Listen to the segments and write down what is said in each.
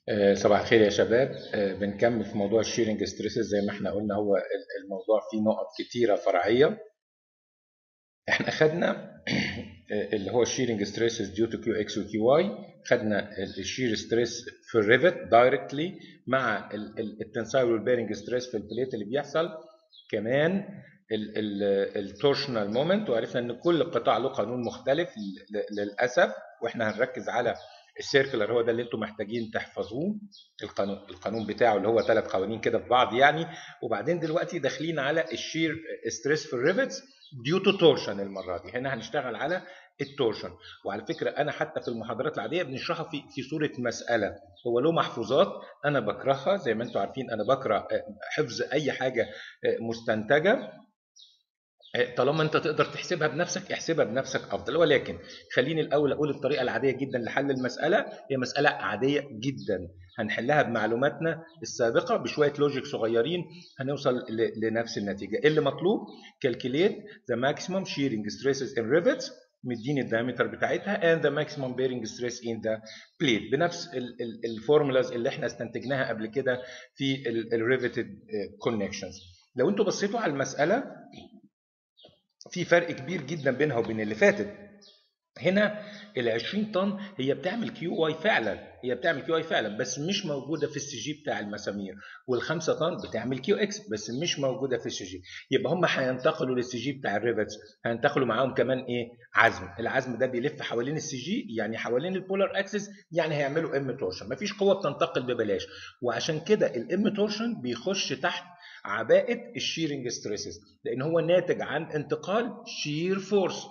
آه، صباح الخير يا شباب آه، بنكمل في موضوع الشيرنج ستريسز زي ما احنا قلنا هو ال- الموضوع فيه نقط كتيرة فرعية احنا خدنا آه، اللي هو الشيرنج ستريسز ديو تو كيو اكس وكيو واي خدنا الشير ستريس في الريفت دايركتلي مع التنسايل والبيرنج ستريس في البليت اللي بيحصل كمان التورشنال مومنت وعرفنا ان كل قطاع له قانون مختلف ل- للاسف واحنا هنركز على السيركلر هو ده اللي انتم محتاجين تحفظوه القانون القانون بتاعه اللي هو ثلاث قوانين كده في بعض يعني وبعدين دلوقتي داخلين على الشير ستريس في الريفتس ديو تو تورشن المره دي هنا هنشتغل على التورشن وعلى فكره انا حتى في المحاضرات العاديه بنشرحها في في صوره مساله هو له محفوظات انا بكرهها زي ما انتم عارفين انا بكره آه، حفظ اي حاجه آه، مستنتجه طالما انت تقدر تحسبها بنفسك احسبها بنفسك افضل ولكن خليني الاول اقول الطريقه العاديه جدا لحل المساله هي مساله عاديه جدا هنحلها بمعلوماتنا السابقه بشويه لوجيك صغيرين هنوصل ل- لنفس النتيجه اللي مطلوب calculate the maximum shearing stresses in rivets مديني الدايمتر بتاعتها and the maximum bearing stress in the plate بنفس الفورمولاز اللي احنا استنتجناها قبل كده في الريفتد كونكشنز لو انتوا بصيتوا على المساله في فرق كبير جدا بينها وبين اللي فاتت هنا ال 20 طن هي بتعمل كيو واي فعلا هي بتعمل كيو واي فعلا بس مش موجوده في السي جي بتاع المسامير وال5 طن بتعمل كيو اكس بس مش موجوده في السي جي يبقى هم هينتقلوا للسي جي بتاع الريفتس هينتقلوا معاهم كمان ايه عزم العزم ده بيلف حوالين السي جي يعني حوالين البولار اكسس يعني هيعملوا ام تورشن مفيش قوه بتنتقل ببلاش وعشان كده الام تورشن بيخش تحت عباءه الشيرنج ستريسز لان هو ناتج عن انتقال شير فورس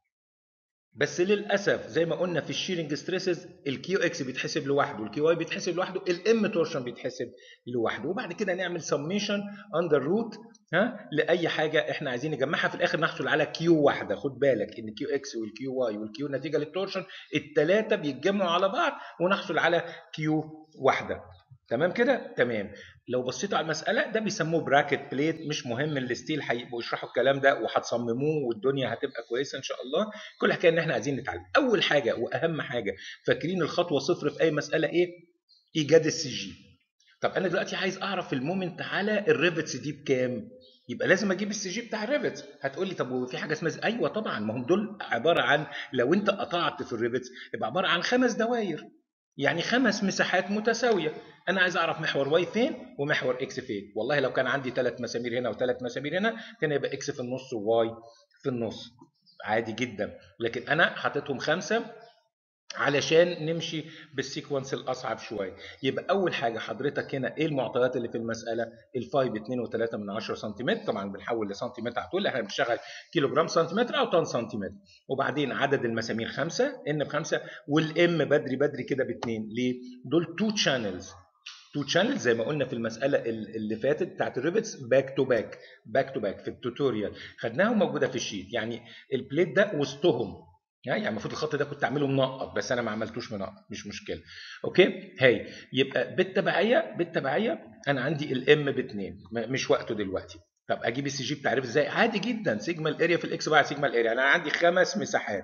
بس للاسف زي ما قلنا في الشيرنج ستريسز الكيو اكس بيتحسب لوحده الكيو اي بيتحسب لوحده الام تورشن بيتحسب لوحده وبعد كده نعمل سميشن اندر روت ها لاي حاجه احنا عايزين نجمعها في الاخر نحصل على كيو واحده خد بالك ان كيو اكس والكيو واي والكيو نتيجه للتورشن الثلاثه بيتجمعوا على بعض ونحصل على كيو واحده تمام كده تمام لو بصيت على المساله ده بيسموه براكت بليت مش مهم الستيل هيبقوا يشرحوا الكلام ده وهتصمموه والدنيا هتبقى كويسه ان شاء الله كل حكايه ان احنا عايزين نتعلم اول حاجه واهم حاجه فاكرين الخطوه صفر في اي مساله ايه ايجاد السي جي طب انا دلوقتي عايز اعرف المومنت على الريفتس دي بكام يبقى لازم اجيب السي جي بتاع الريفتس هتقول لي طب وفي حاجه اسمها ايوه طبعا ما هم دول عباره عن لو انت قطعت في الريفتس يبقى عباره عن خمس دوائر يعني خمس مساحات متساويه انا عايز اعرف محور واي فين ومحور اكس فين والله لو كان عندي ثلاث مسامير هنا وثلاث مسامير هنا كان يبقى اكس في النص وواي في النص عادي جدا لكن انا حاططهم خمسه علشان نمشي بالسيكونس الاصعب شويه يبقى اول حاجه حضرتك هنا ايه المعطيات اللي في المساله الفاي ب 2.3 من 10 سنتيمتر طبعا بنحول لسنتيمتر على طول احنا بنشتغل كيلو جرام سنتيمتر او طن سنتيمتر وبعدين عدد المسامير خمسه ان بخمسه والام بدري بدري كده باثنين ليه؟ دول تو شانلز تو شانلز زي ما قلنا في المساله ال- اللي فاتت بتاعت الريفتس باك تو باك باك تو باك في التوتوريال خدناها موجوده في الشيت يعني البليت ده وسطهم يعني المفروض الخط ده كنت اعمله منقط بس انا ما عملتوش منقط مش مشكله اوكي هاي يبقى بالتبعيه بالتبعيه انا عندي الام باثنين مش وقته دلوقتي طب اجيب السي جي بتاع الريفت ازاي عادي جدا سيجما الاريا في الاكس بقى سيجما الاريا انا عندي خمس مساحات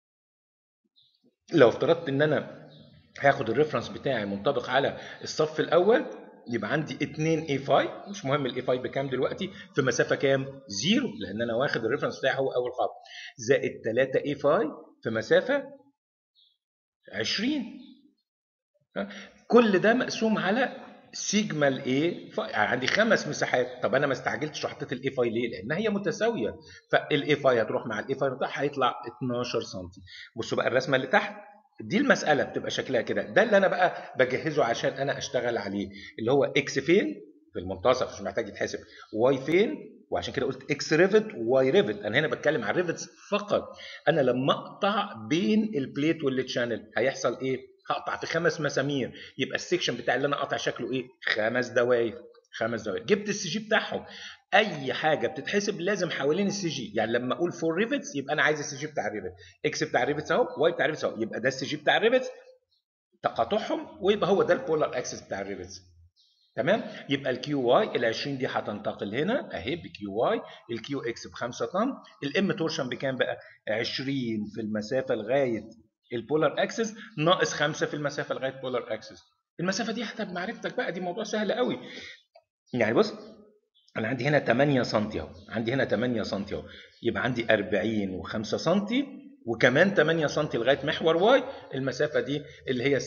لو افترضت ان انا هاخد الريفرنس بتاعي منطبق على الصف الاول يبقى عندي 2 اي فاي مش مهم الاي فاي بكام دلوقتي في مسافه كام؟ زيرو لان انا واخد الريفرنس بتاعي هو اول خط زائد 3 اي فاي في مسافه 20 ها؟ كل ده مقسوم على سيجما الاي فاي يعني عندي خمس مساحات طب انا ما استعجلتش وحطيت الاي فاي ليه؟ لان هي متساويه فالاي فاي هتروح مع الاي فاي بتاعها هيطلع 12 سم بصوا بقى الرسمه اللي تحت دي المساله بتبقى شكلها كده ده اللي انا بقى بجهزه عشان انا اشتغل عليه اللي هو اكس فين في المنتصف مش محتاج يتحسب واي فين وعشان كده قلت اكس ريفت وواي ريفت انا هنا بتكلم عن ريفتس فقط انا لما اقطع بين البليت والتشانل هيحصل ايه هقطع في خمس مسامير يبقى السكشن بتاع اللي انا قاطع شكله ايه خمس دوائر خمس دوائر جبت السي جي بتاعهم اي حاجه بتتحسب لازم حوالين السي جي يعني لما اقول فور ريفتس يبقى انا عايز السي جي بتاع الريفت اكس بتاع الريفتس اهو واي بتاع الريفتس اهو يبقى ده السي جي بتاع الريفتس تقاطعهم ويبقى هو ده البولار اكسس بتاع الريفتس تمام يبقى الكيو واي ال 20 دي هتنتقل هنا اهي بكيو واي الكيو اكس ب 5 طن الام تورشن بكام بقى 20 في المسافه لغايه البولار اكسس ناقص 5 في المسافه لغايه البولار اكسس المسافه دي حسب معرفتك بقى دي موضوع سهل قوي يعني بص انا عندي هنا 8 سم اهو عندي هنا 8 سم اهو يبقى عندي 40 و5 سم وكمان 8 سم لغايه محور واي المسافه دي اللي هي ال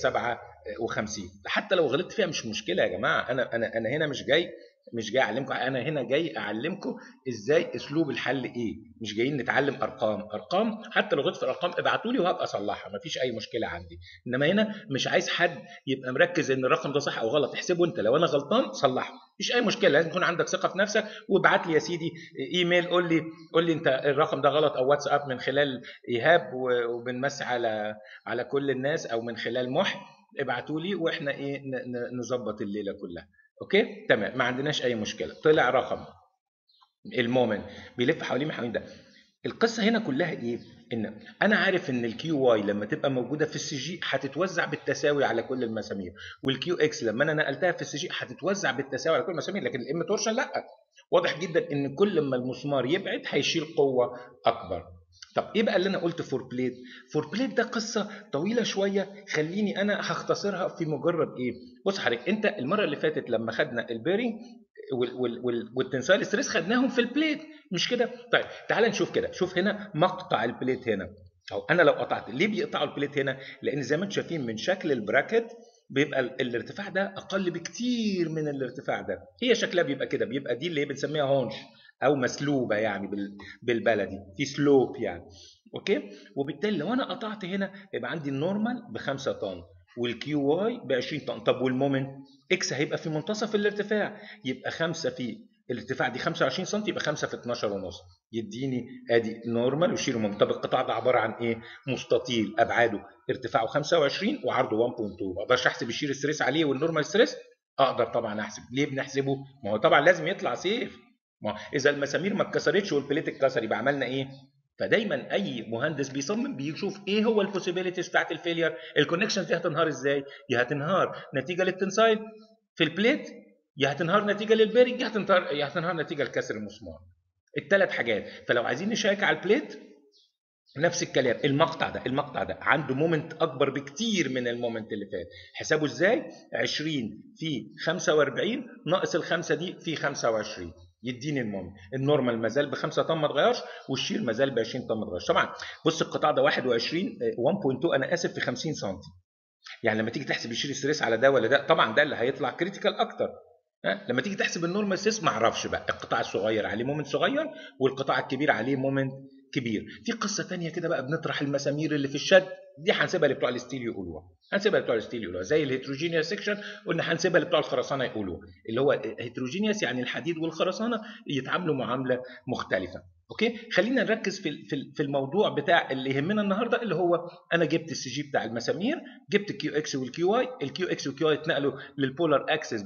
57 حتى لو غلطت فيها مش مشكله يا جماعه انا انا انا هنا مش جاي مش جاي اعلمكم انا هنا جاي اعلمكم ازاي اسلوب الحل ايه مش جايين نتعلم ارقام ارقام حتى لو غلطت في الارقام ابعتوا لي وهبقى اصلحها مفيش اي مشكله عندي انما هنا مش عايز حد يبقى مركز ان الرقم ده صح او غلط احسبه انت لو انا غلطان صلحه مفيش اي مشكله لازم يكون عندك ثقه في نفسك وابعت لي يا سيدي ايميل قول لي قول لي انت الرقم ده غلط او واتساب من خلال ايهاب وبنمسي على على كل الناس او من خلال محي ابعتوا لي واحنا ايه نظبط الليله كلها اوكي تمام ما عندناش اي مشكله طلع رقم المومنت بيلف حوالين محاوين ده القصه هنا كلها ايه ان انا عارف ان الكيو واي لما تبقى موجوده في السي جي هتتوزع بالتساوي على كل المسامير والكيو اكس لما انا نقلتها في السي جي هتتوزع بالتساوي على كل المسامير لكن الام تورشن لا واضح جدا ان كل ما المسمار يبعد هيشيل قوه اكبر طب ايه بقى اللي انا قلت فور بليت فور بليت ده قصه طويله شويه خليني انا هختصرها في مجرد ايه بص حضرتك انت المره اللي فاتت لما خدنا البيرنج والتنسايل ستريس خدناهم في البليت مش كده طيب تعال نشوف كده شوف هنا مقطع البليت هنا او انا لو قطعت ليه بيقطعوا البليت هنا لان زي ما انتم شايفين من شكل البراكت بيبقى الارتفاع ده اقل بكتير من الارتفاع ده هي شكلها بيبقى كده بيبقى دي اللي هي بنسميها هونش او مسلوبه يعني بالبلدي في سلوب يعني اوكي وبالتالي لو انا قطعت هنا يبقى عندي النورمال ب 5 طن والكيو واي ب 20 طن طب والمومنت اكس هيبقى في منتصف الارتفاع يبقى 5 في الارتفاع دي 25 سم يبقى 5 في 12 ونص يديني ادي نورمال وشيل مومنت طب القطاع ده عباره عن ايه مستطيل ابعاده ارتفاعه 25 وعرضه 1.2 ما اقدرش احسب الشير ستريس عليه والنورمال ستريس اقدر طبعا احسب ليه بنحسبه ما هو طبعا لازم يطلع سيف ما اذا المسامير ما اتكسرتش والبليت اتكسر يبقى عملنا ايه فدايما اي مهندس بيصمم بيشوف ايه هو البوسيبيليتيز بتاعت الفيلير الكونكشن دي هتنهار ازاي يا هتنهار نتيجه للتنسايل في البليت يا هتنهار نتيجه للبيرنج يا هتنهار يا هتنهار نتيجه لكسر المسمار الثلاث حاجات فلو عايزين نشيك على البليت نفس الكلام المقطع ده المقطع ده عنده مومنت اكبر بكتير من المومنت اللي فات حسابه ازاي 20 في 45 ناقص الخمسه دي في 25 يديني المومنت النورمال ما زال ب 5 طن ما اتغيرش والشير ما زال ب 20 طن ما اتغيرش طبعا بص القطاع ده 21 1.2 انا اسف في 50 سم يعني لما تيجي تحسب الشير ستريس على ده ولا ده طبعا ده اللي هيطلع كريتيكال اكتر ها لما تيجي تحسب النورمال ستريس ما اعرفش بقى القطاع الصغير عليه مومنت صغير والقطاع الكبير عليه مومنت كبير في قصه ثانيه كده بقى بنطرح المسامير اللي في الشد دي هنسيبها لبتوع الستيل يقولوها هنسيبها لبتوع الستيل يقولوها زي الهيتروجينيوس سيكشن قلنا هنسيبها لبتوع الخرسانه يقولوها اللي هو هيتروجينيوس يعني الحديد والخرسانه يتعاملوا معامله مختلفه اوكي خلينا نركز في في الموضوع بتاع اللي يهمنا النهارده اللي هو انا جبت السي جي بتاع المسامير جبت الكيو اكس والكيو واي الكيو اكس والكيو واي اتنقلوا للبولار اكسس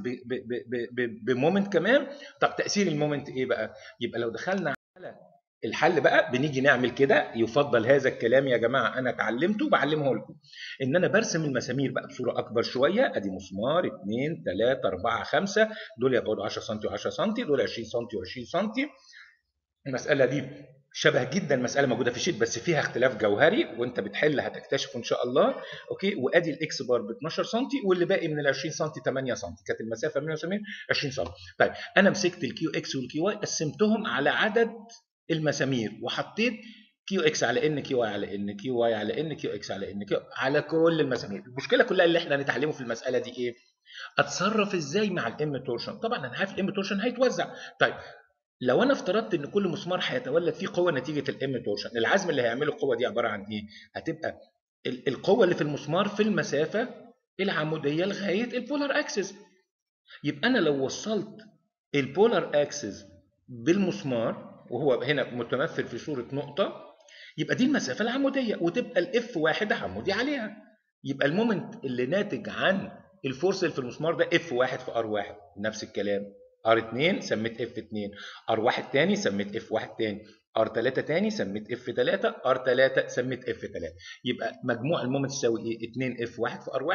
بمومنت كمان طب تاثير المومنت ايه بقى يبقى لو دخلنا على الحل بقى بنيجي نعمل كده يفضل هذا الكلام يا جماعه انا اتعلمته بعلمه لكم ان انا برسم المسامير بقى بصوره اكبر شويه ادي مسمار 2 3 4 5 دول يبقوا 10 سم و10 سم دول 20 سم و20 سم المساله دي شبه جدا مساله موجوده في شيت بس فيها اختلاف جوهري وانت بتحل هتكتشفه ان شاء الله اوكي وادي الاكس بار ب 12 سم واللي باقي من ال 20 سم 8 سم كانت المسافه من المسامير 20 سم طيب انا مسكت الكيو اكس والكيو واي قسمتهم على عدد المسامير وحطيت كيو اكس على ان كيو واي على ان كيو واي على ان كيو اكس على ان كيو على كل المسامير المشكله كلها اللي احنا هنتعلمه في المساله دي ايه اتصرف ازاي مع الام تورشن طبعا انا عارف الام تورشن هيتوزع طيب لو انا افترضت ان كل مسمار هيتولد فيه قوه نتيجه الام تورشن العزم اللي هيعمله القوه دي عباره عن ايه هتبقى القوه اللي في المسمار في المسافه العموديه لغايه البولار اكسس يبقى انا لو وصلت البولار اكسس بالمسمار وهو هنا متمثل في صورة نقطة يبقى دي المسافة العمودية وتبقى الاف واحد عمودي عليها يبقى المومنت اللي ناتج عن الفورس اللي في المسمار ده اف واحد في ار واحد نفس الكلام ار 2 سميت اف 2 ار 1 تاني سميت اف 1 تاني ار 3 تاني سميت اف 3 ار 3 سميت اف 3 يبقى مجموع المومنت يساوي ايه 2 اف 1 في ار 1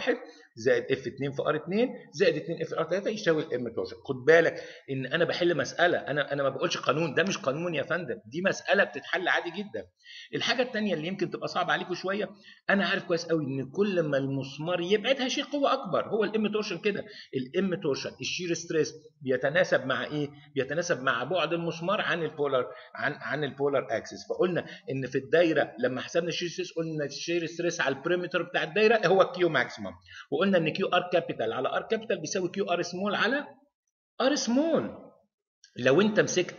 زائد اف 2 في ار 2 زائد 2 اف ار 3 يساوي الام تورشن خد بالك ان انا بحل مساله انا انا ما بقولش قانون ده مش قانون يا فندم دي مساله بتتحل عادي جدا الحاجه الثانيه اللي يمكن تبقى صعبه عليكم شويه انا عارف كويس قوي ان كل ما المسمار يبعد هشيل قوه اكبر هو الام تورشن كده الام تورشن الشير ستريس بيتناسب مع ايه بيتناسب مع بعد المسمار عن البولار عن عن البولار اكسس فقلنا ان في الدايره لما حسبنا الشير ستريس قلنا الشير ستريس على البريمتر بتاع الدايره هو كيو ماكسيمم وقلنا ان كيو ار كابيتال على ار كابيتال بيساوي كيو ار سمول على ار سمول لو انت مسكت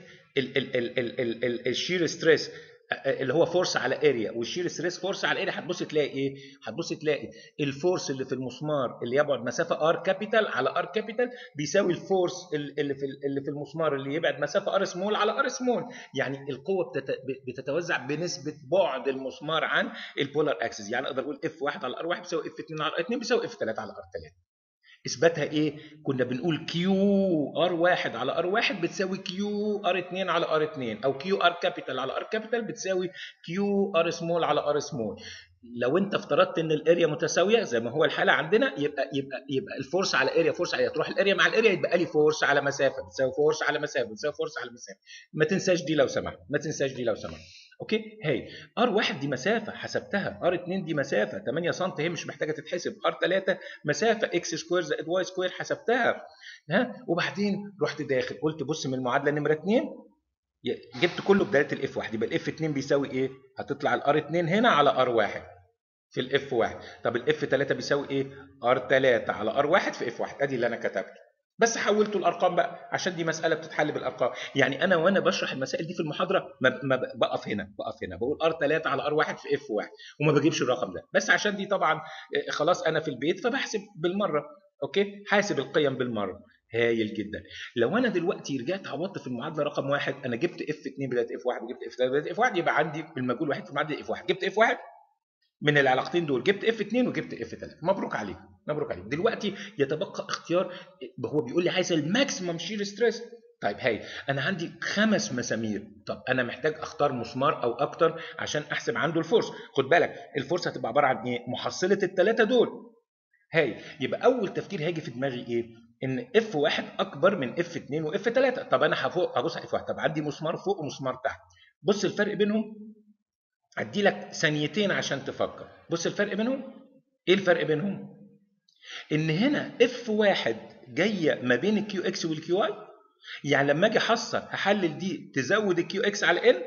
الشير ستريس اللي هو فورس على اريا والشير ستريس فورس على اريا هتبص تلاقي ايه؟ هتبص تلاقي الفورس اللي في المسمار اللي يبعد مسافه ار كابيتال على ار كابيتال بيساوي الفورس اللي في اللي في المسمار اللي يبعد مسافه ار سمول على ار سمول يعني القوه بتتوزع بنسبه بعد المسمار عن البولار اكسس يعني اقدر اقول اف 1 على ار 1 بيساوي اف 2 على ار 2 بيساوي اف 3 على ار 3 اثباتها ايه؟ كنا بنقول كيو ار 1 على ار 1 بتساوي كيو ار 2 على ار 2 او كيو ار كابيتال على ار كابيتال بتساوي كيو ار سمول على ار سمول لو انت افترضت ان الاريا متساويه زي ما هو الحاله عندنا يبقى يبقى يبقى الفورس على اريا فورس على تروح الاريا مع الاريا يبقى لي فورس على مسافه بتساوي فورس على مسافه بتساوي فورس على مسافه ما تنساش دي لو سمحت ما تنساش دي لو سمحت اوكي هي ار 1 دي مسافه حسبتها ار 2 دي مسافه 8 سم هي مش محتاجه تتحسب ار 3 مسافه اكس سكوير زائد واي سكوير حسبتها ها وبعدين رحت داخل قلت بص من المعادله نمره 2 جبت كله بدايه الاف 1 يبقى الاف 2 بيساوي ايه؟ هتطلع الار 2 هنا على ار 1 في الاف 1 طب الاف 3 بيساوي ايه؟ ار 3 على ار 1 في اف 1 ادي اللي انا كتبته بس حولته الارقام بقى عشان دي مساله بتتحل بالارقام يعني انا وانا بشرح المسائل دي في المحاضره ما ما بقف هنا بقف هنا بقول ار 3 على ار 1 في اف 1 وما بجيبش الرقم ده بس عشان دي طبعا خلاص انا في البيت فبحسب بالمره اوكي حاسب القيم بالمره هايل جدا لو انا دلوقتي رجعت عوضت في المعادله رقم واحد انا جبت اف 2 بدايه اف 1 وجبت اف 3 بدايه اف 1 يبقى عندي المجهول الوحيد في المعادله اف 1 جبت اف 1 من العلاقتين دول جبت اف 2 وجبت اف 3 مبروك عليك مبروك عليك دلوقتي يتبقى اختيار هو بيقول لي عايز الماكسيمم شير ستريس طيب هاي انا عندي خمس مسامير طب انا محتاج اختار مسمار او اكتر عشان احسب عنده الفورس خد بالك الفورس هتبقى عباره عن ايه محصله الثلاثه دول هاي يبقى اول تفكير هيجي في دماغي ايه ان اف 1 اكبر من اف 2 واف 3 طب انا هفوق هبص على اف 1 طب عندي مسمار فوق ومسمار تحت بص الفرق بينهم ادي لك ثانيتين عشان تفكر بص الفرق بينهم ايه الفرق بينهم ان هنا اف واحد جايه ما بين الكيو اكس والكيو اي يعني لما اجي احصل هحلل دي تزود الكيو اكس على ان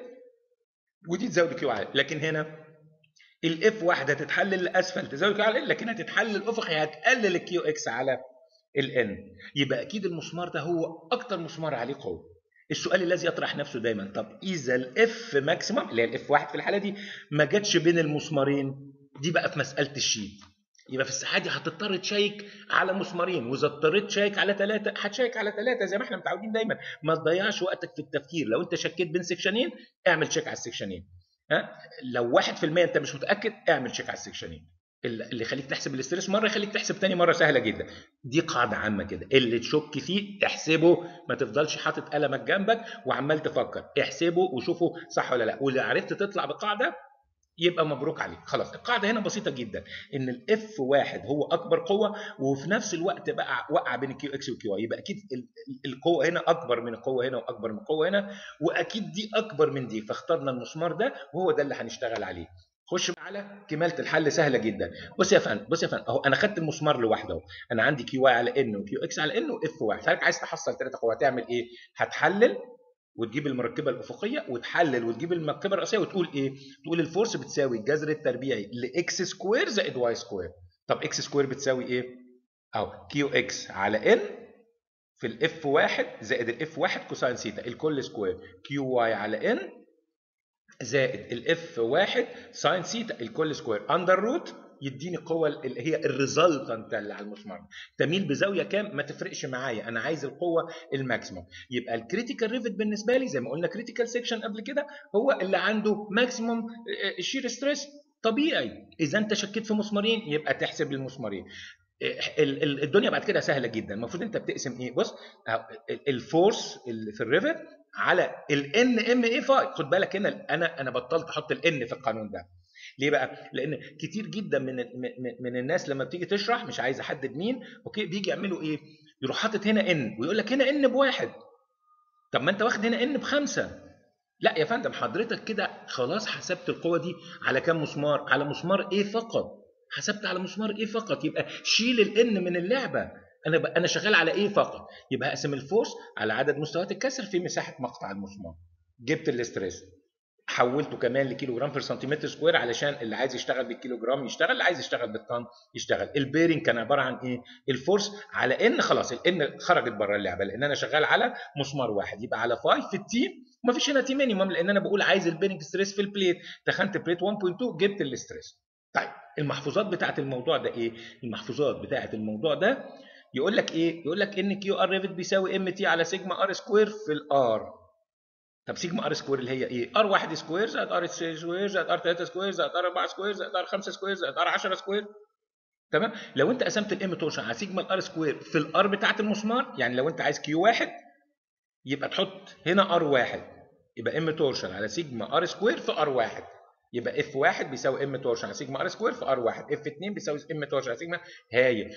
ودي تزود الكيو على لكن هنا الاف واحد هتتحلل لاسفل تزود الكيو على ان لكن هتتحلل افقي هتقلل الكيو اكس على الان يبقى اكيد المسمار ده هو اكتر مسمار عليه قوه السؤال الذي يطرح نفسه دايما طب اذا الاف ماكسيمم اللي هي الاف واحد في الحاله دي ما جاتش بين المسمارين دي بقى في مساله الشيت يبقى في الساعه دي هتضطر تشيك على مسمارين واذا اضطريت تشيك على ثلاثه هتشيك على ثلاثه زي ما احنا متعودين دايما ما تضيعش وقتك في التفكير لو انت شكيت بين سكشنين اعمل تشيك على السكشنين ها لو 1% انت مش متاكد اعمل تشيك على السكشنين اللي يخليك تحسب الاسترس مره يخليك تحسب تاني مره سهله جدا دي قاعده عامه كده اللي تشك فيه احسبه ما تفضلش حاطط قلمك جنبك وعمال تفكر احسبه وشوفه صح ولا لا ولو عرفت تطلع بقاعده يبقى مبروك عليك خلاص القاعده هنا بسيطه جدا ان الاف واحد هو اكبر قوه وفي نفس الوقت بقى وقع بين الكيو اكس والكيو واي يبقى اكيد القوه هنا اكبر من القوه هنا واكبر من القوه هنا واكيد دي اكبر من دي فاخترنا المسمار ده وهو ده اللي هنشتغل عليه خش على كماله الحل سهله جدا بص يا فندم بص يا فندم اهو انا خدت المسمار لوحده اهو انا عندي كيو واي على ان وكيو اكس على ان واف واحد فانت عايز تحصل ثلاثه قوى هتعمل ايه؟ هتحلل وتجيب المركبه الافقيه وتحلل وتجيب المركبه الرئيسيه وتقول ايه؟ تقول الفورس بتساوي الجذر التربيعي لاكس سكوير زائد واي سكوير طب اكس سكوير بتساوي ايه؟ اهو كيو اكس على ان في الاف واحد زائد الاف واحد كوساين سيتا الكل سكوير كيو واي على ان زائد الاف واحد ساين سيتا الكل سكوير اندر روت يديني القوه اللي هي الريزلتنت اللي على المسمار تميل بزاويه كام ما تفرقش معايا انا عايز القوه الماكسيموم يبقى الكريتيكال ريفت بالنسبه لي زي ما قلنا كريتيكال سيكشن قبل كده هو اللي عنده ماكسيموم شير ستريس طبيعي اذا انت شكيت في مسمارين يبقى تحسب المسمارين الدنيا بعد كده سهله جدا المفروض انت بتقسم ايه بص الفورس اللي في الريفت على الان ام اي فاي خد بالك هنا انا انا بطلت احط الان في القانون ده ليه بقى لان كتير جدا من من- من الناس لما بتيجي تشرح مش عايز احدد مين اوكي بيجي يعملوا ايه يروح حاطط هنا ان ويقول لك هنا ان بواحد طب ما انت واخد هنا ان بخمسه لا يا فندم حضرتك كده خلاص حسبت القوه دي على كام مسمار على مسمار ايه فقط حسبت على مسمار ايه فقط يبقى شيل الان من اللعبه انا ب... انا شغال على ايه فقط يبقى اقسم الفورس على عدد مستويات الكسر في مساحه مقطع المسمار جبت الاستريس حولته كمان لكيلو جرام في سنتيمتر سكوير علشان اللي عايز يشتغل بالكيلو جرام يشتغل اللي عايز يشتغل بالطن يشتغل البيرنج كان عباره عن ايه الفورس على ان خلاص الان خرجت بره اللعبه لان انا شغال على مسمار واحد يبقى على 5 في التي ومفيش هنا تي مينيمم لان انا بقول عايز البيرنج ستريس في البليت دخلت بليت 1.2 جبت الاستريس طيب المحفوظات بتاعه الموضوع ده ايه المحفوظات بتاعه الموضوع ده يقول لك ايه يقول لك ان كيو ار ريفت بيساوي ام تي على سيجما ار سكوير في الار طب سيجما ار سكوير اللي هي ايه؟ ار 1 سكوير زائد ار سكوير زائد ار 3 سكوير زائد ار 4 سكوير زائد ار 5 سكوير زائد ار 10 سكوير تمام؟ لو انت قسمت الام تورشن على سيجما الار سكوير في الار بتاعت المسمار يعني لو انت عايز كيو واحد يبقى تحط هنا ار واحد يبقى ام تورشن على سيجما ار سكوير في ار واحد يبقى اف واحد بيساوي ام تورشن على سيجما ار سكوير في ار واحد اف 2 بيساوي ام تورشن على سيجما هايل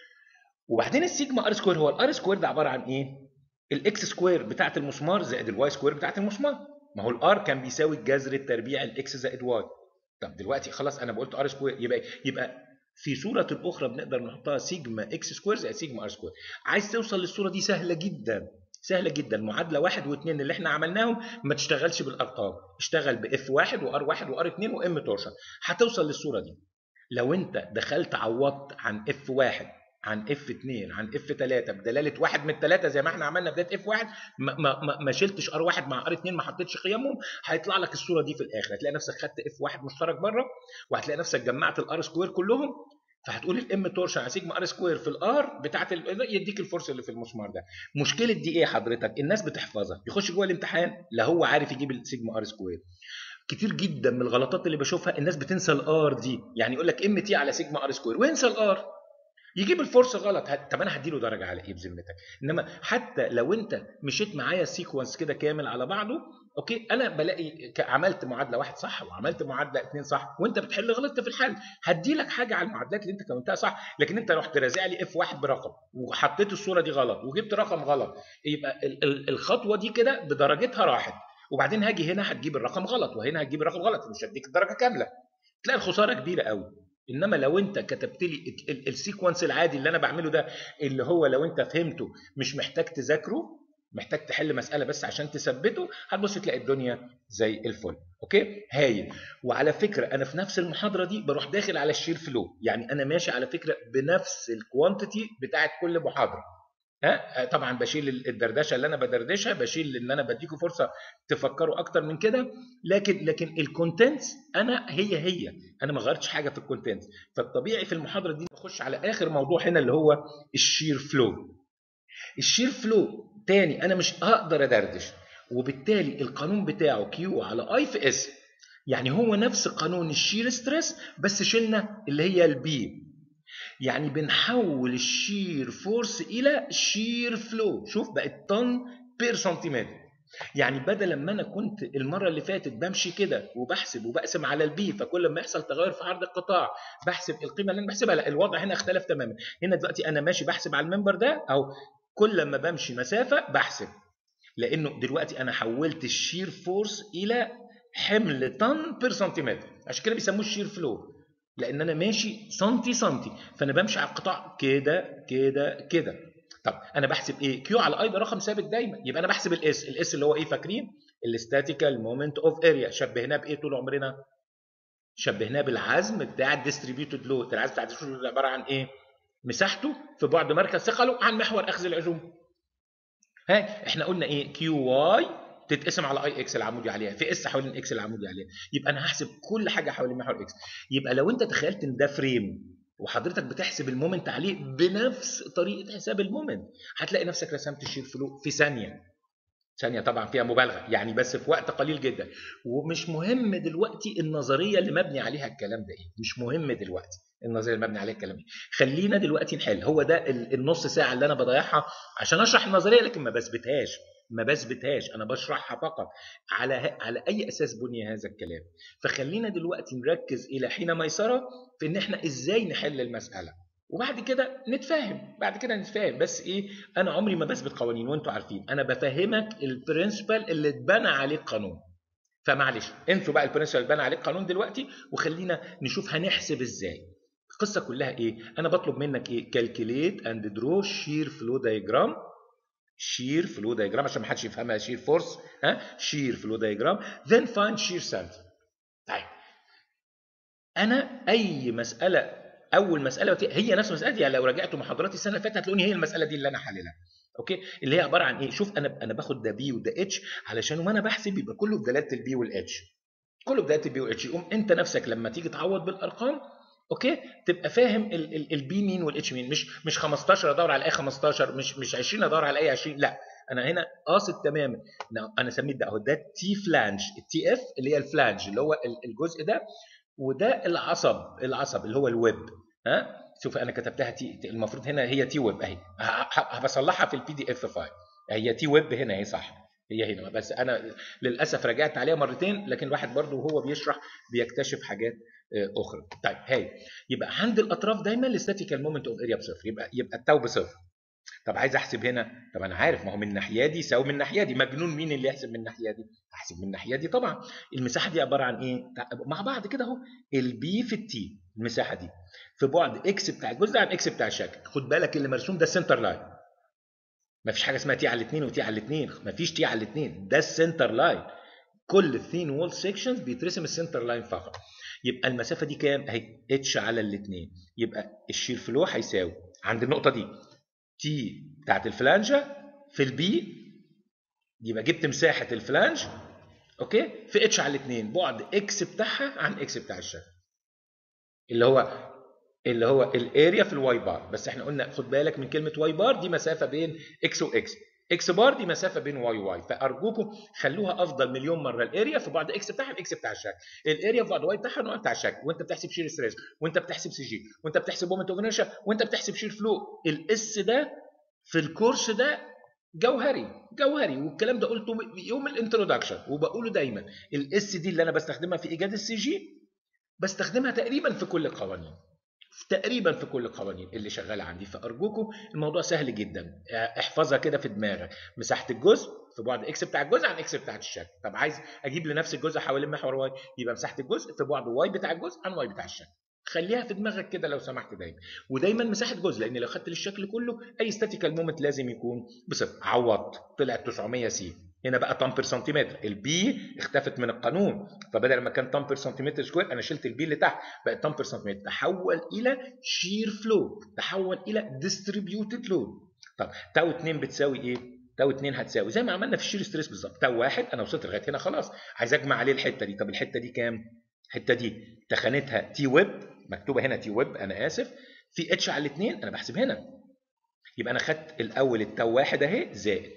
وبعدين السيجما ار سكوير هو الار سكوير ده عباره عن ايه؟ الاكس سكوير بتاعت المسمار زائد الواي سكوير بتاعت المسمار ما هو الار كان بيساوي الجذر التربيع الاكس زائد واي طب دلوقتي خلاص انا قلت ار سكوير يبقى يبقى في صورة أخرى بنقدر نحطها سيجما اكس سكوير زائد سيجما ار سكوير عايز توصل للصورة دي سهلة جدا سهلة جدا معادلة واحد واثنين اللي احنا عملناهم ما تشتغلش بالأرقام اشتغل باف واحد وار واحد وار اثنين وام تورشن هتوصل للصورة دي لو انت دخلت عوضت عن اف واحد عن اف 2 عن اف 3 بدلاله واحد من الثلاثه زي ما احنا عملنا بدايه اف 1 ما, ما, ما شلتش ار 1 مع ار 2 ما حطيتش قيمهم هيطلع لك الصوره دي في الاخر هتلاقي نفسك خدت اف 1 مشترك بره وهتلاقي نفسك جمعت الار سكوير كلهم فهتقول الام تورشن على سيجما ار سكوير في الار بتاعت ال... يديك الفورس اللي في المسمار ده مشكله دي ايه حضرتك الناس بتحفظها يخش جوه الامتحان لا هو عارف يجيب السيجما ار سكوير كتير جدا من الغلطات اللي بشوفها الناس بتنسى الار دي يعني يقول لك ام تي على سيجما ار سكوير وينسى الار يجيب الفورس غلط طب انا هديله درجه على ايه بذمتك انما حتى لو انت مشيت معايا سيكونس كده كامل على بعضه اوكي انا بلاقي عملت معادله واحد صح وعملت معادله اثنين صح وانت بتحل غلطت في الحل هدي لك حاجه على المعادلات اللي انت كونتها صح لكن انت رحت رازع لي اف واحد برقم وحطيت الصوره دي غلط وجبت رقم غلط يبقى الخطوه دي كده بدرجتها راحت وبعدين هاجي هنا هتجيب الرقم غلط وهنا هتجيب الرقم غلط مش هديك الدرجه كامله تلاقي الخساره كبيره قوي انما لو انت كتبت لي السيكونس العادي اللي انا بعمله ده اللي هو لو انت فهمته مش محتاج تذاكره محتاج تحل مساله بس عشان تثبته هتبص تلاقي الدنيا زي الفل اوكي هايل وعلى فكره انا في نفس المحاضره دي بروح داخل على الشير فلو يعني انا ماشي على فكره بنفس الكوانتيتي بتاعت كل محاضره ها طبعا بشيل الدردشه اللي انا بدردشها بشيل ان انا بديكم فرصه تفكروا اكتر من كده لكن لكن الكونتنتس انا هي هي انا ما غيرتش حاجه في الكونتنتس فالطبيعي في المحاضره دي نخش على اخر موضوع هنا اللي هو الشير فلو الشير فلو تاني انا مش هقدر ادردش وبالتالي القانون بتاعه كيو على اي في اس يعني هو نفس قانون الشير ستريس بس شلنا اللي هي البي يعني بنحول الشير فورس الى شير فلو شوف بقت طن بير سنتيمتر يعني بدل ما انا كنت المره اللي فاتت بمشي كده وبحسب وبقسم على البي فكل ما يحصل تغير في عرض القطاع بحسب القيمه اللي انا بحسبها لا الوضع هنا اختلف تماما هنا دلوقتي انا ماشي بحسب على المنبر ده او كل ما بمشي مسافه بحسب لانه دلوقتي انا حولت الشير فورس الى حمل طن بير سنتيمتر عشان كده بيسموه الشير فلو لان انا ماشي سنتي سنتي فانا بمشي على القطاع كده كده كده طب انا بحسب ايه كيو على اي ده رقم ثابت دايما يبقى انا بحسب الاس الاس اللي هو ايه فاكرين الاستاتيكال مومنت اوف اريا شبهناه بايه طول عمرنا شبهناه بالعزم بتاع الديستريبيوتد لود العزم بتاع الديستريبيوتد عباره عن ايه مساحته في بعد مركز ثقله عن محور اخذ العزوم ها احنا قلنا ايه كيو واي تتقسم على اي اكس العمودي عليها في اس حوالين اكس العمودي عليها يبقى انا هحسب كل حاجه حوالين محور اكس يبقى لو انت تخيلت ان ده فريم وحضرتك بتحسب المومنت عليه بنفس طريقه حساب المومنت هتلاقي نفسك رسمت الشير فلو في ثانيه ثانيه طبعا فيها مبالغه يعني بس في وقت قليل جدا ومش مهم دلوقتي النظريه اللي مبني عليها الكلام ده ايه مش مهم دلوقتي النظريه اللي مبني عليها الكلام ايه خلينا دلوقتي نحل هو ده النص ساعه اللي انا بضيعها عشان اشرح النظريه لكن ما بثبتهاش ما بثبتهاش انا بشرحها فقط على على اي اساس بني هذا الكلام فخلينا دلوقتي نركز الى حين ميسره في ان احنا ازاي نحل المساله وبعد كده نتفاهم بعد كده نتفاهم بس ايه انا عمري ما بثبت قوانين وانتوا عارفين انا بفهمك البرنسبل اللي اتبنى عليه القانون فمعلش انسوا بقى البرنسبل اللي اتبنى عليه القانون دلوقتي وخلينا نشوف هنحسب ازاي القصه كلها ايه انا بطلب منك ايه كالكوليت اند درو شير فلو دايجرام شير فلو دايجرام عشان ما حدش يفهمها شير فورس ها شير فلو دايجرام then find shear center طيب انا اي مساله اول مساله هي نفس مسالتي يعني لو راجعتوا محاضراتي السنه اللي فاتت هتلاقوني هي المساله دي اللي انا حللها اوكي اللي هي عباره عن ايه شوف انا انا باخد ده بي وده اتش علشان وانا بحسب يبقى كله بدلاله البي والاتش كله بدلاله البي والاتش يقوم انت نفسك لما تيجي تعوض بالارقام اوكي تبقى فاهم البي مين والاتش مين مش مش 15 ادور على اي 15 مش مش 20 ادور على اي 20 لا انا هنا قاصد تماما انا سميت ده اهو ده تي فلانج التي اف اللي هي الفلانج اللي هو الجزء ده وده العصب العصب اللي هو الويب ها شوف انا كتبتها تي المفروض هنا هي تي ويب اهي بصلحها في البي دي اف فايل هي تي ويب هنا هي صح هي هنا بس انا للاسف راجعت عليها مرتين لكن الواحد برضه وهو بيشرح بيكتشف حاجات اخرى طيب هاي يبقى عند الاطراف دايما الاستاتيكال مومنت اوف اريا بصفر يبقى يبقى التو بصفر طب عايز احسب هنا طب انا عارف ما هو من الناحيه دي يساوي من الناحيه دي مجنون مين اللي يحسب من الناحيه دي احسب من الناحيه دي طبعا المساحه دي عباره عن ايه مع بعض كده اهو البي في التي المساحه دي في بعد اكس بتاع الجزء عن اكس بتاع الشكل خد بالك اللي مرسوم ده السنتر لاين ما فيش حاجه اسمها تي على الاثنين وتي على الاثنين ما فيش تي على الاثنين ده السنتر لاين كل الثين وول سيكشنز بيترسم السنتر لاين فقط يبقى المسافه دي كام اهي اتش على الاثنين يبقى الشير فلو هيساوي عند النقطه دي تي بتاعت الفلانجه في البي يبقى جبت مساحه الفلانج اوكي في اتش على الاثنين بعد اكس بتاعها عن اكس بتاع الشكل اللي هو اللي هو الاريا في الواي بار بس احنا قلنا خد بالك من كلمه واي بار دي مسافه بين اكس واكس اكس بار دي مسافه بين واي واي فارجوكم خلوها افضل مليون مره الاريا في بعد اكس بتاعها الاكس بتاع الشكل الاريا في بعد واي بتاعها الواي بتاع الشكل وانت بتحسب شير ستريس وانت بتحسب سي جي وانت بتحسب مومنت اوف انرشيا وانت بتحسب شير فلو الاس ده في الكورس ده جوهري جوهري والكلام ده قلته يوم الانترودكشن وبقوله دايما الاس دي اللي انا بستخدمها في ايجاد السي جي بستخدمها تقريبا في كل القوانين تقريبا في كل القوانين اللي شغاله عندي فارجوكم الموضوع سهل جدا احفظها كده في دماغك مساحه الجزء في بعد اكس بتاع الجزء عن اكس بتاعت الشكل طب عايز اجيب لنفس الجزء حوالين محور واي يبقى مساحه الجزء في بعد واي بتاع الجزء عن واي بتاع الشكل خليها في دماغك كده لو سمحت دايما ودايما مساحه جزء لان لو خدت للشكل كله اي ستاتيكال مومنت لازم يكون بصفر عوضت طلعت 900 سي هنا بقى طن بير سنتيمتر البي اختفت من القانون فبدل ما كان طن بير سنتيمتر سكوير انا شلت البي اللي تحت بقت طن بير سنتيمتر تحول الى شير فلو تحول الى ديستريبيوتد لود طب تاو 2 بتساوي ايه تاو 2 هتساوي زي ما عملنا في الشير ستريس بالظبط تاو 1 انا وصلت لغايه هنا خلاص عايز اجمع عليه الحته دي طب الحته دي كام الحته دي تخانتها تي ويب مكتوبه هنا تي ويب انا اسف في اتش على الاثنين انا بحسب هنا يبقى انا خدت الاول التاو 1 اهي زائد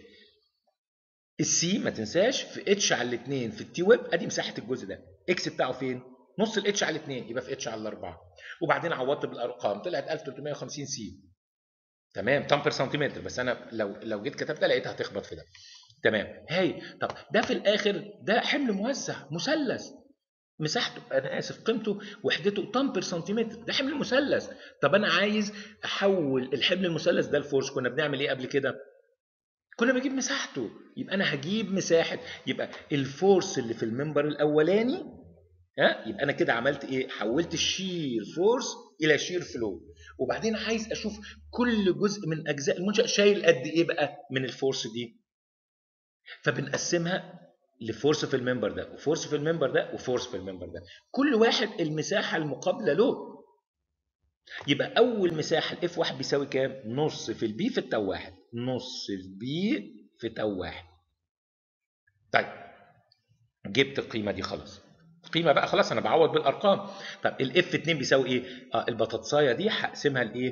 السي ما تنساش في اتش على الاثنين في التي ويب ادي مساحه الجزء ده اكس بتاعه فين نص الاتش على الاثنين يبقى في اتش على الاربعه وبعدين عوضت بالارقام طلعت 1350 سي تمام طن بير سنتيمتر بس انا لو لو جيت كتبتها لقيتها هتخبط في ده تمام هاي طب ده في الاخر ده حمل موزع مثلث مساحته انا اسف قيمته وحدته طن بير سنتيمتر ده حمل مثلث طب انا عايز احول الحمل المثلث ده لفورس كنا بنعمل ايه قبل كده كنا بنجيب مساحته يبقى انا هجيب مساحه يبقى الفورس اللي في المنبر الاولاني ها يبقى انا كده عملت ايه حولت الشير فورس الى شير فلو وبعدين عايز اشوف كل جزء من اجزاء المنشا شايل قد ايه بقى من الفورس دي فبنقسمها لفورس في المنبر ده وفورس في المنبر ده وفورس في المنبر ده كل واحد المساحه المقابله له يبقى اول مساحه الاف واحد بيساوي كام نص في البي في التو واحد نص في بي في تو واحد طيب جبت القيمه دي خلاص القيمه بقى خلاص انا بعوض بالارقام طب الاف 2 بيساوي ايه اه البطاطسايه دي هقسمها لايه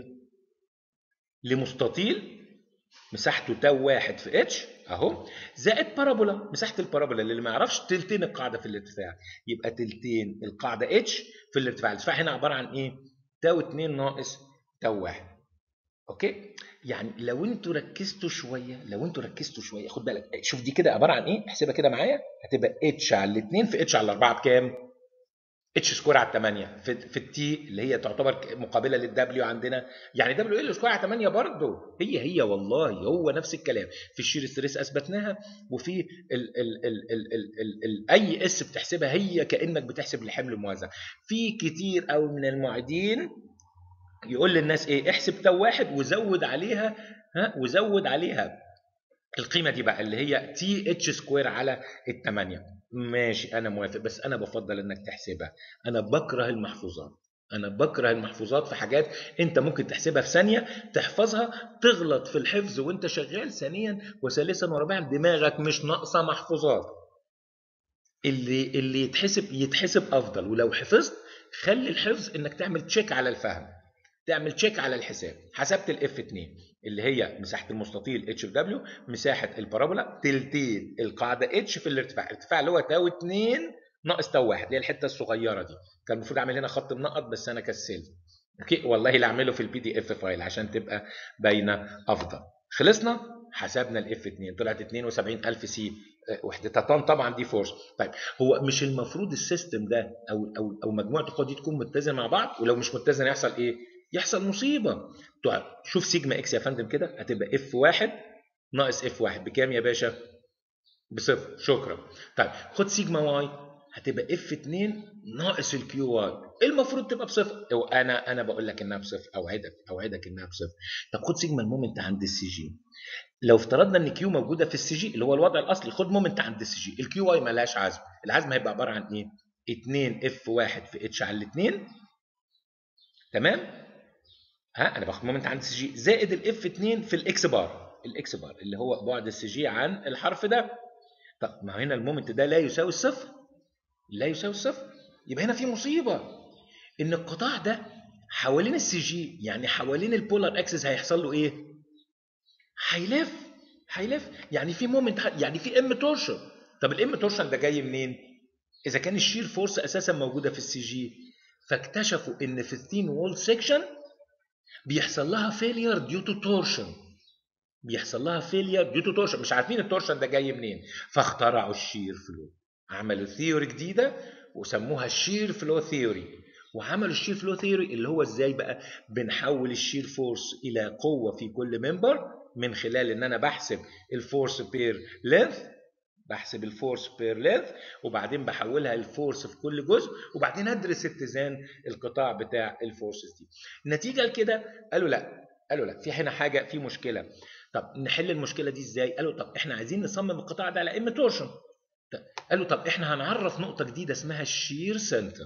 لمستطيل مساحته تو واحد في اتش اهو زائد بارابولا مساحه البارابولا اللي ما يعرفش تلتين القاعده في الارتفاع يبقى تلتين القاعده اتش في الارتفاع الارتفاع هنا عباره عن ايه تاو 2 ناقص تاو 1 اوكي يعني لو انتوا ركزتوا شويه لو انتوا ركزتوا شويه خد بالك شوف دي كده عباره عن ايه احسبها كده معايا هتبقى اتش على الاثنين في اتش على الاربعه بكام اتش سكوير على 8 في في التي اللي هي تعتبر مقابله للدبليو عندنا يعني دبليو ال سكوير على 8 برضه هي هي والله هو نفس الكلام في الشير ستريس اثبتناها وفي ال ال ال ال ال ال ال اي اس بتحسبها هي كانك بتحسب الحمل الموزع في كتير قوي من المعيدين يقول للناس ايه احسب تو واحد وزود عليها ها وزود عليها القيمه دي بقى اللي هي تي اتش سكوير على الثمانيه ماشي انا موافق بس انا بفضل انك تحسبها انا بكره المحفوظات انا بكره المحفوظات في حاجات انت ممكن تحسبها في ثانيه تحفظها تغلط في الحفظ وانت شغال ثانيا وثالثا ورابعا دماغك مش ناقصه محفوظات اللي اللي يتحسب يتحسب افضل ولو حفظت خلي الحفظ انك تعمل تشيك على الفهم تعمل تشيك على الحساب حسبت الاف 2 اللي هي مساحه المستطيل اتش في دبليو مساحه البارابولا تلتين القاعده اتش في الارتفاع الارتفاع اللي هو تاو 2 ناقص تاو 1 اللي هي الحته الصغيره دي كان المفروض اعمل هنا خط منقط بس انا كسلت اوكي والله لا اعمله في البي دي اف فايل عشان تبقى باينه افضل خلصنا حسبنا الاف 2 طلعت 72000 سي وحدتها طن طبعا دي فورس طيب هو مش المفروض السيستم ده او او او مجموعه القوى دي تكون متزنه مع بعض ولو مش متزنه يحصل ايه يحصل مصيبه طيب شوف سيجما اكس يا فندم كده هتبقى اف 1 ناقص اف 1 بكام يا باشا بصفر شكرا طيب خد سيجما واي هتبقى اف 2 ناقص الكيو واي المفروض تبقى بصفر انا انا بقول لك انها بصفر اوعدك اوعدك انها بصفر طب خد سيجما المومنت عند السي جي لو افترضنا ان كيو موجوده في السي جي اللي هو الوضع الاصلي خد مومنت عند السي جي الكيو واي مالهاش عزم العزم هيبقى عباره عن ايه 2 اف 1 في اتش على الاثنين تمام ها انا باخد مومنت عند السي جي زائد الاف 2 في الاكس بار الاكس بار اللي هو بعد السي جي عن الحرف ده طب ما هنا المومنت ده لا يساوي الصفر لا يساوي الصفر يبقى هنا في مصيبه ان القطاع ده حوالين السي جي يعني حوالين البولار اكسس هيحصل له ايه هيلف هيلف يعني في مومنت يعني في ام تورشن طب الام تورشن ده جاي منين اذا كان الشير فورس اساسا موجوده في السي جي فاكتشفوا ان في الثين وول سيكشن بيحصل لها فيلير ديو تو تورشن بيحصل لها فيلير ديو تو تورشن مش عارفين التورشن ده جاي منين فاخترعوا الشير فلو عملوا ثيوري جديده وسموها الشير فلو ثيوري وعملوا الشير فلو ثيوري اللي هو ازاي بقى بنحول الشير فورس الى قوه في كل ممبر من خلال ان انا بحسب الفورس بير لينث بحسب الفورس بير لينث وبعدين بحولها الفورس في كل جزء وبعدين ادرس اتزان القطاع بتاع الفورسز دي النتيجه لكده قالوا لا قالوا لا في هنا حاجه في مشكله طب نحل المشكله دي ازاي قالوا طب احنا عايزين نصمم القطاع ده على ام تورشن قالوا طب احنا هنعرف نقطه جديده اسمها الشير سنتر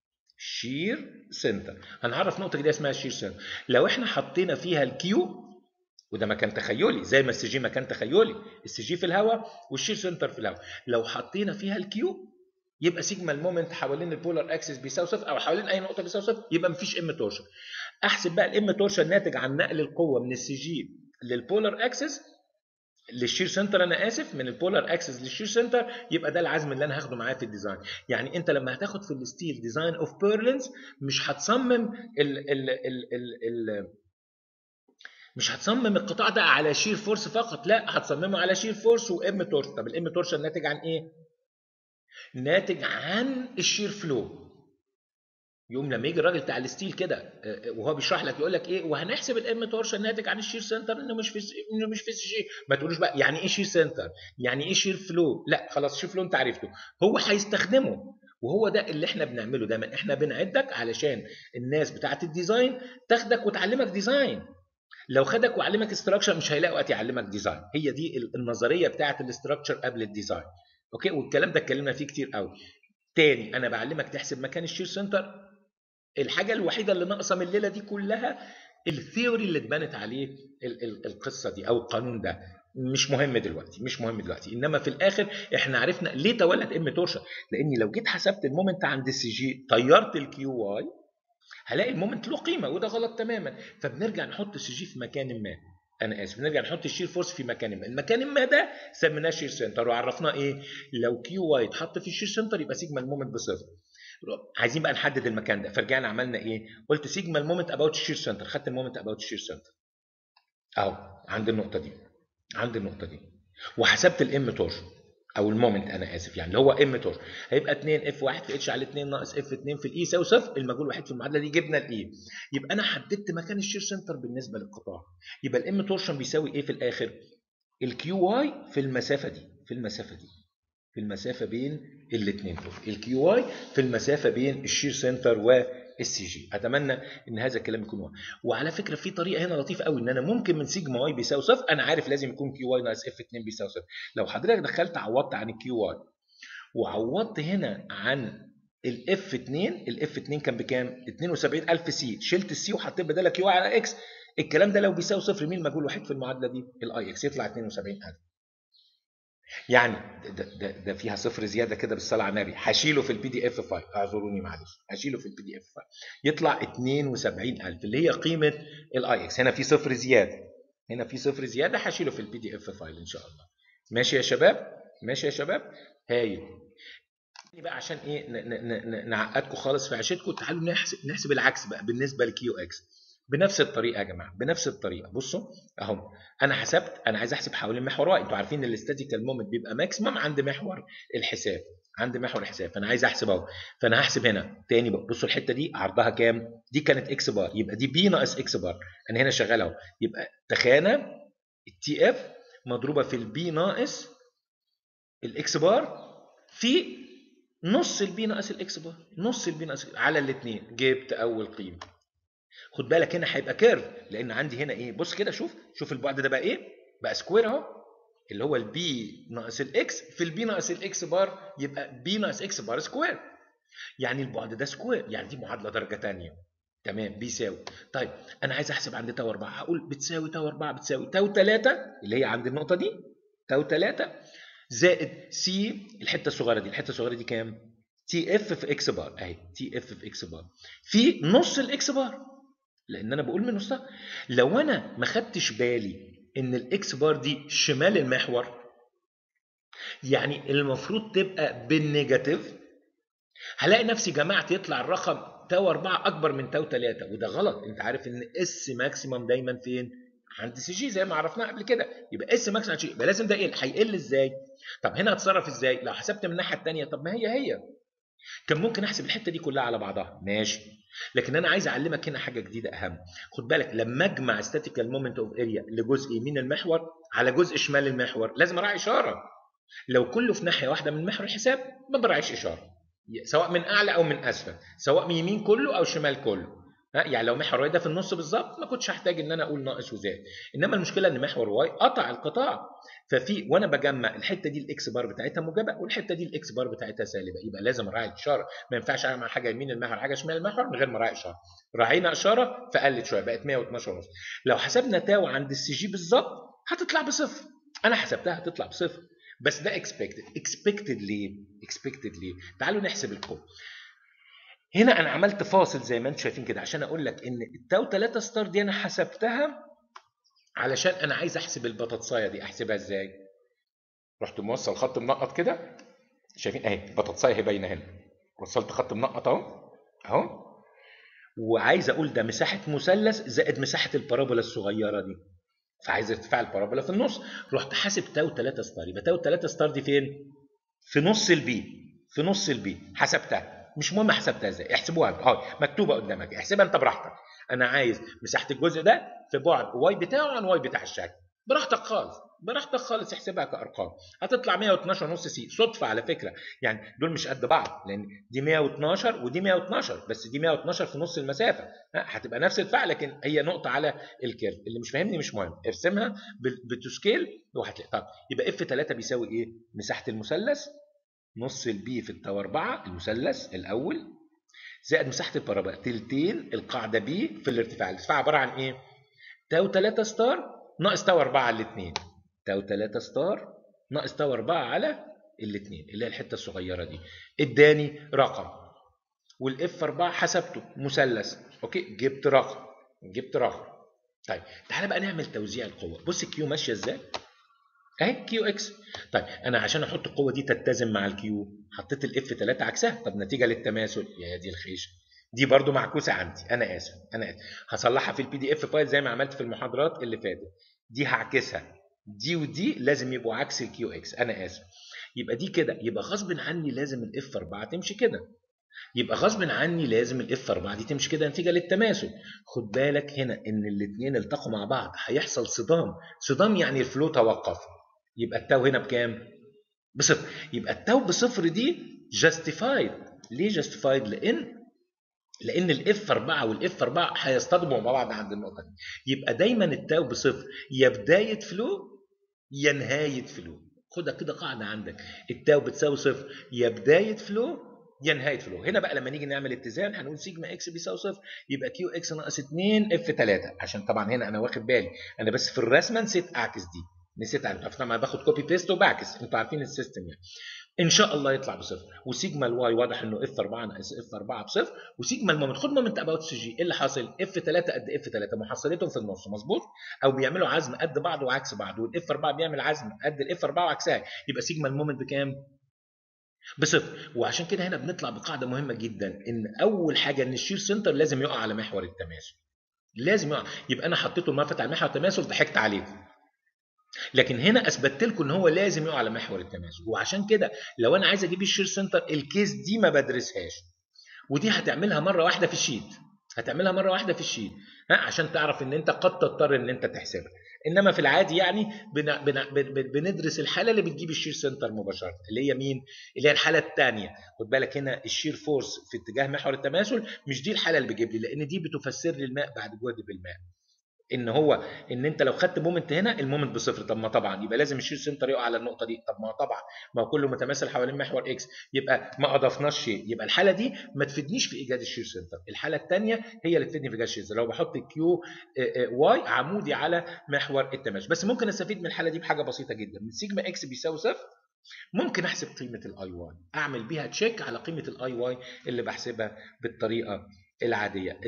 شير سنتر هنعرف نقطه جديده اسمها الشير سنتر لو احنا حطينا فيها الكيو وده مكان تخيلي زي ما السي جي مكان تخيلي السي جي في الهواء والشير سنتر في الهواء لو حطينا فيها الكيو يبقى سيجما المومنت حوالين البولار اكسس بيساوي صفر او حوالين اي نقطه بيساوي صفر يبقى مفيش ام تورشن احسب بقى الام تورشن ناتج عن نقل القوه من السي جي للبولار اكسس للشير سنتر انا اسف من البولار اكسس للشير سنتر يبقى ده العزم اللي انا هاخده معايا في الديزاين يعني انت لما هتاخد في الستيل ديزاين اوف بيرلنز مش هتصمم ال ال ال ال ال مش هتصمم القطاع ده على شير فورس فقط لا هتصممه على شير فورس وام تورشن طب الام تورشن ناتج عن ايه ناتج عن الشير فلو يوم لما يجي الراجل بتاع الستيل كده وهو بيشرح لك يقول لك ايه وهنحسب الام تورشن ناتج عن الشير سنتر انه مش في انه مش في السي ما تقولوش بقى يعني ايه شير سنتر يعني ايه شير فلو لا خلاص شير فلو انت عرفته هو هيستخدمه وهو ده اللي احنا بنعمله دايما احنا بنعدك علشان الناس بتاعه الديزاين تاخدك وتعلمك ديزاين لو خدك وعلمك استراكشر مش هيلاقي وقت يعلمك ديزاين هي دي النظريه بتاعه الاستراكشر قبل الديزاين اوكي والكلام ده اتكلمنا فيه كتير قوي تاني انا بعلمك تحسب مكان الشير سنتر الحاجه الوحيده اللي ناقصه من الليله دي كلها الثيوري اللي اتبنت عليه ال ال القصه دي او القانون ده مش مهم دلوقتي مش مهم دلوقتي انما في الاخر احنا عرفنا ليه تولد ام تورشن لاني لو جيت حسبت المومنت عند السي جي طيرت الكيو واي هلاقي المومنت له قيمه وده غلط تماما فبنرجع نحط السي جي في مكان ما انا اسف نرجع نحط الشير فورس في مكان ما المكان ما ده سميناه شير سنتر وعرفناه ايه لو كيو واي اتحط في الشير سنتر يبقى سيجما المومنت بصفر عايزين بقى نحدد المكان ده فرجعنا عملنا ايه قلت سيجما المومنت اباوت الشير سنتر خدت المومنت اباوت الشير سنتر اهو عند النقطه دي عند النقطه دي وحسبت الام تورشن او المومنت انا اسف يعني اللي هو ام تورشن هيبقى 2 اف 1 في اتش على 2 ناقص اف 2 في الاي يساوي صفر المجهول الوحيد في المعادله دي جبنا الاي يبقى انا حددت مكان الشير سنتر بالنسبه للقطاع يبقى الام تورشن بيساوي ايه في الاخر الكيو واي في المسافه دي في المسافه دي في المسافه بين الاثنين دول الكيو واي في المسافه بين الشير سنتر والسي جي اتمنى ان هذا الكلام يكون واضح وعلى فكره في طريقه هنا لطيفه قوي ان انا ممكن من سيجما واي بيساوي صفر انا عارف لازم يكون كيو واي ناقص اف 2 بيساوي صفر لو حضرتك دخلت عوضت عن الكيو واي وعوضت هنا عن الاف 2 الاف 2 كان بكام 72000 سي شلت السي وحطيت بدالها كيو على اكس الكلام ده لو بيساوي صفر مين المجهول الوحيد في المعادله دي الاي اكس يطلع 72000 يعني ده, ده, ده فيها صفر زياده كده بالصلاه على النبي هشيله في البي دي اف فايل اعذروني معلش هشيله في البي دي اف فايل يطلع 72000 اللي هي قيمه الاي اكس هنا في صفر زياده هنا في صفر زياده هشيله في البي دي اف فايل ان شاء الله ماشي يا شباب ماشي يا شباب هايل بقى عشان ايه نعقدكم خالص في عيشتكم تعالوا نحسب نحسب العكس بقى بالنسبه لكيو اكس بنفس الطريقه يا جماعه بنفس الطريقه بصوا اهو انا حسبت انا عايز احسب حوالين محور واي انتوا عارفين ان الاستاتيكال مومنت بيبقى ماكسيمم عند محور الحساب عند محور الحساب فانا عايز احسب اهو فانا هحسب هنا تاني بقى بصوا الحته دي عرضها كام دي كانت اكس بار يبقى دي بي ناقص اكس بار انا هنا شغال اهو يبقى تخانه التي اف مضروبه في البي ناقص الاكس بار في نص البي ناقص الاكس بار نص البي ناقص على الاثنين جبت اول قيمه خد بالك هنا هيبقى كيرف لان عندي هنا ايه بص كده شوف شوف البعد ده بقى ايه بقى سكوير اهو اللي هو البي ناقص الاكس في البي ناقص الاكس بار يبقى بي ناقص اكس بار سكوير يعني البعد ده سكوير يعني دي معادله درجه ثانيه تمام بيساوي طيب انا عايز احسب عند تاو 4 هقول بتساوي تاو 4 بتساوي تاو 3 اللي هي عند النقطه دي تاو 3 زائد سي الحته الصغيره دي الحته الصغيره دي كام تي اف في اكس بار اهي تي اف في اكس بار في نص الاكس بار لان انا بقول من نصها لو انا ما خدتش بالي ان الاكس بار دي شمال المحور يعني المفروض تبقى بالنيجاتيف هلاقي نفسي جمعت يطلع الرقم تاو 4 اكبر من تاو 3 وده غلط انت عارف ان اس ماكسيمم دايما فين عند سي جي زي ما عرفناه قبل كده يبقى اس ماكسيمم عند سي جي يبقى لازم ده يقل هيقل ازاي طب هنا هتصرف ازاي لو حسبت من الناحيه الثانيه طب ما هي هي كان ممكن احسب الحته دي كلها على بعضها ماشي لكن انا عايز اعلمك هنا حاجه جديده اهم خد بالك لما اجمع statical moment اوف اريا لجزء يمين المحور على جزء شمال المحور لازم اراعي اشاره لو كله في ناحيه واحده من محور الحساب ما براعيش اشاره سواء من اعلى او من اسفل سواء من يمين كله او شمال كله يعني لو محور واي ده في النص بالظبط ما كنتش هحتاج ان انا اقول ناقص وزائد انما المشكله ان محور واي قطع القطاع ففي وانا بجمع الحته دي الاكس بار بتاعتها موجبه والحته دي الاكس بار بتاعتها سالبه يبقى لازم اراعي الاشاره ما ينفعش اعمل حاجه يمين المحور حاجه شمال المحور من غير ما اراعي اشاره راعينا اشاره فقلت شويه بقت 112 ونص لو حسبنا تاو عند السي جي بالظبط هتطلع بصفر انا حسبتها هتطلع بصفر بس ده اكسبكتد اكسبكتد ليه اكسبكتد ليه تعالوا نحسب القوه هنا انا عملت فاصل زي ما انتم شايفين كده عشان اقول لك ان التاو 3 ستار دي انا حسبتها علشان انا عايز احسب البطاطسايه دي احسبها ازاي رحت موصل خط منقط كده شايفين اهي البطاطسايه اهي باينه هنا وصلت خط منقط اهو اهو وعايز اقول ده مساحه مثلث زائد مساحه البارابولا الصغيره دي فعايز ارتفاع البارابولا في النص رحت حاسب تاو 3 ستار يبقى تاو 3 ستار دي فين في نص البي في نص البي حسبتها مش مهم حسبتها ازاي احسبوها اه مكتوبه قدامك احسبها انت براحتك انا عايز مساحه الجزء ده في بعد واي بتاعه عن واي بتاع الشكل براحتك خالص براحتك خالص احسبها كارقام هتطلع 112 ونص سي صدفه على فكره يعني دول مش قد بعض لان دي 112 ودي 112 بس دي 112 في نص المسافه هتبقى نفس الفعل لكن هي نقطه على الكيرف اللي مش فاهمني مش مهم ارسمها بتسكيل وهتلاقي طب يبقى اف 3 بيساوي ايه مساحه المثلث نص البي في التاو 4 المثلث الاول زائد مساحه البارابولا تلتين القاعده بي في الارتفاع الارتفاع عباره عن ايه تاو 3 ستار ناقص تاو 4 على الاثنين تاو 3 ستار ناقص تاو 4 على الاثنين اللي هي الحته الصغيره دي اداني رقم والاف 4 حسبته مثلث اوكي جبت رقم جبت رقم طيب تعالى بقى نعمل توزيع القوه بص الكيو ماشيه ازاي اهي كيو اكس طيب انا عشان احط القوه دي تتزن مع الكيو حطيت الاف 3 عكسها طب نتيجه للتماثل يا دي الخيش دي برضو معكوسه عندي انا اسف انا اسف هصلحها في البي دي اف فايل زي ما عملت في المحاضرات اللي فاتت دي هعكسها دي ودي لازم يبقوا عكس الكيو اكس انا اسف يبقى دي كده يبقى غصب عني لازم الاف 4 تمشي كده يبقى غصب عني لازم الاف 4 دي تمشي كده نتيجه للتماثل خد بالك هنا ان الاثنين التقوا مع بعض هيحصل صدام صدام يعني الفلو توقف يبقى التاو هنا بكام بصفر يبقى التاو بصفر دي جاستيفايد ليه جاستيفايد لان لان الاف 4 والاف 4 هيصطدموا مع بعض عند النقطه دي يبقى دايما التاو بصفر يا بدايه فلو يا نهايه فلو خدها كده قاعده عندك التاو بتساوي صفر يا بدايه فلو يا نهايه فلو هنا بقى لما نيجي نعمل اتزان هنقول سيجما اكس بيساوي صفر يبقى كيو اكس ناقص 2 اف 3 عشان طبعا هنا انا واخد بالي انا بس في الرسمه نسيت اعكس دي نسيت اعكس طبعا باخد كوبي بيست وبعكس انتوا عارفين السيستم يعني ان شاء الله يطلع بصفر وسيجما الواي واضح انه اف 4 ناقص اف 4 بصفر وسيجما المومنت خد مومنت اباوت سي جي ايه اللي حاصل اف 3 قد اف 3 محصلتهم في النص مظبوط او بيعملوا عزم قد بعض وعكس بعض والاف 4 بيعمل عزم قد الاف 4 وعكسها يبقى سيجما المومنت بكام بصفر وعشان كده هنا بنطلع بقاعده مهمه جدا ان اول حاجه ان الشير سنتر لازم يقع على محور التماثل لازم يقع يبقى انا حطيته الملفت على محور التماثل ضحكت عليه لكن هنا اثبتت لكم ان هو لازم يقع على محور التماثل وعشان كده لو انا عايز اجيب الشير سنتر الكيس دي ما بدرسهاش ودي هتعملها مره واحده في الشيت هتعملها مره واحده في الشيت ها عشان تعرف ان انت قد تضطر ان انت تحسبها انما في العادي يعني بن بن بن بندرس الحاله اللي بتجيب الشير سنتر مباشره اللي هي مين اللي هي الحاله الثانيه خد بالك هنا الشير فورس في اتجاه محور التماثل مش دي الحاله اللي بتجيب لي لان دي بتفسر لي الماء بعد جهد بالماء ان هو ان انت لو خدت مومنت هنا المومنت بصفر طب ما طبعا يبقى لازم الشير سنتر يقع على النقطه دي طب ما طبعا ما هو كله متماثل حوالين محور اكس يبقى ما اضفناش شيء يبقى الحاله دي ما تفيدنيش في ايجاد الشير سنتر الحاله الثانيه هي اللي تفيدني في ايجاد الشير سنتر لو بحط كيو واي عمودي على محور التماثل بس ممكن استفيد من الحاله دي بحاجه بسيطه جدا من سيجما اكس بيساوي صفر ممكن احسب قيمه الاي واي اعمل بيها تشيك على قيمه الاي واي اللي بحسبها بالطريقه العاديه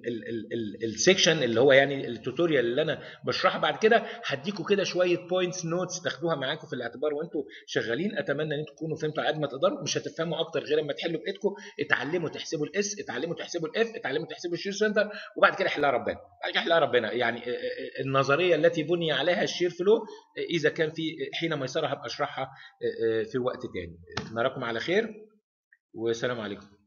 السكشن اللي هو يعني التوتوريال اللي انا بشرحه بعد كده هديكم كده شويه بوينتس نوتس تاخدوها معاكم في الاعتبار وانتم شغالين اتمنى ان انتم تكونوا فهمتوا على قد ما تقدروا مش هتفهموا اكتر غير لما تحلوا بايدكم اتعلموا تحسبوا الاس اتعلموا تحسبوا الاف اتعلموا تحسبوا الشير سنتر وبعد كده حلها ربنا بعد كده حلها ربنا يعني النظريه التي بني عليها الشير فلو اذا كان في حين ميسره هبقى اشرحها في وقت تاني نراكم على خير والسلام عليكم